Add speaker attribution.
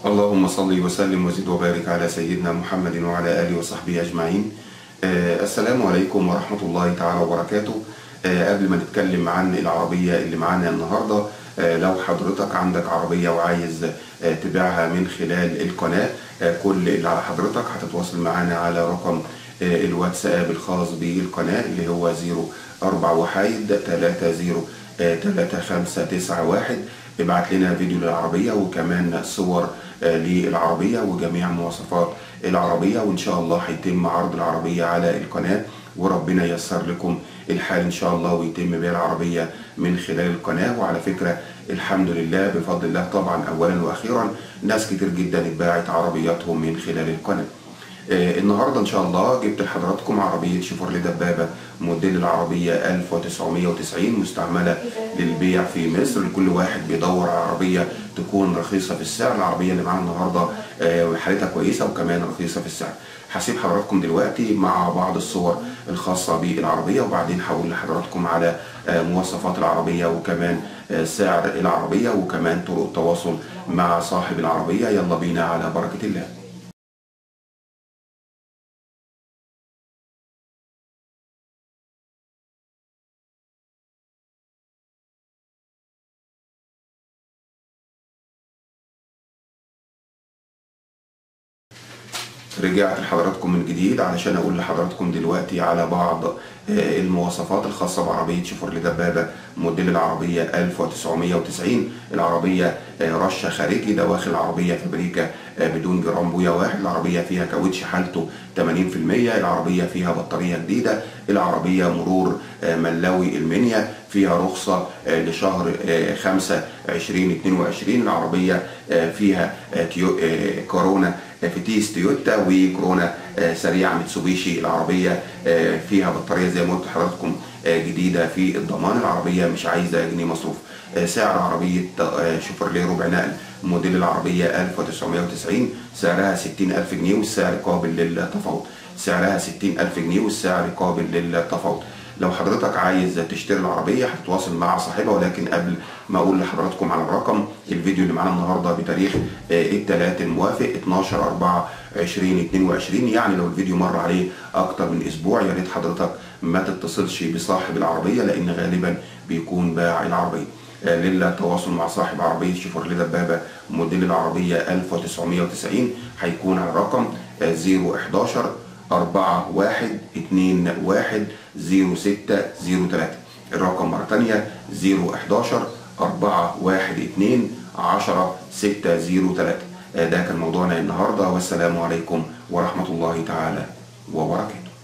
Speaker 1: اللهم صل وسلم وزد وبارك على سيدنا محمد وعلى آله وصحبه أجمعين آه السلام عليكم ورحمة الله تعالى وبركاته آه قبل ما نتكلم عن العربية اللي معانا النهاردة آه لو حضرتك عندك عربية وعايز آه تبيعها من خلال القناة آه كل اللي على حضرتك هتتواصل معانا على رقم آه الواتساب الخاص بالقناة اللي هو 04 وحيد 30 3591 ابعت لنا فيديو للعربية وكمان صور للعربية وجميع مواصفات العربية وإن شاء الله هيتم عرض العربية على القناة وربنا ييسر لكم الحال إن شاء الله ويتم بيع العربية من خلال القناة وعلى فكرة الحمد لله بفضل الله طبعا أولا وأخيرا ناس كتير جدا اتباعت عربياتهم من خلال القناة آه النهارده ان شاء الله جبت لحضراتكم عربيه شيفروليه دبابه موديل العربيه 1990 مستعمله للبيع في مصر لكل واحد بيدور على عربيه تكون رخيصه في السعر العربيه اللي معانا النهارده آه حالتها كويسه وكمان رخيصه في السعر هسيب حضراتكم دلوقتي مع بعض الصور الخاصه بالعربيه وبعدين هقول لحضراتكم على آه مواصفات العربيه وكمان سعر العربيه وكمان طرق التواصل مع صاحب العربيه يلا بينا على بركه الله رجعت لحضراتكم من جديد علشان اقول لحضراتكم دلوقتي على بعض المواصفات الخاصه بعربيه شيفروليه دبابه موديل العربيه 1990 العربيه رشه خارجي دواخل العربيه فابريكا بدون جرام بويا واحد العربيه فيها كاوتش حالته 80% العربيه فيها بطاريه جديده العربيه مرور ملاوي المنيا فيها رخصه لشهر 5 2022 العربيه فيها كورونا فتيس تويوتا وكورونا سريعه ميتسوبيشي العربيه فيها بطاريه زي ما قلت لحضراتكم جديده في الضمان العربيه مش عايزه جنيه مصروف سعر عربيه شيفروليه ربع نقل موديل العربيه 1990 سعرها 60000 جنيه والسعر قابل للتفاوض سعرها 60000 جنيه والسعر قابل للتفاوض لو حضرتك عايز تشتري العربية هتتواصل مع صاحبها ولكن قبل ما اقول لحضراتكم على الرقم الفيديو اللي معانا النهارده بتاريخ الثلاث الموافق 12 4 2022 يعني لو الفيديو مر عليه اكتر من اسبوع يا ريت حضرتك ما تتصلش بصاحب العربية لان غالبا بيكون باع العربية للتواصل مع صاحب عربية شيفروليه دبابة موديل العربية 1990 هيكون على رقم 011 أربعة واحد اتنين واحد زيرو ستة زيرو تلاتة الرقم مرة تانية زيرو احداشر أربعة واحد اتنين عشرة ستة زيرو تلاتة ده كان موضوعنا النهاردة والسلام عليكم ورحمة الله تعالى وبركاته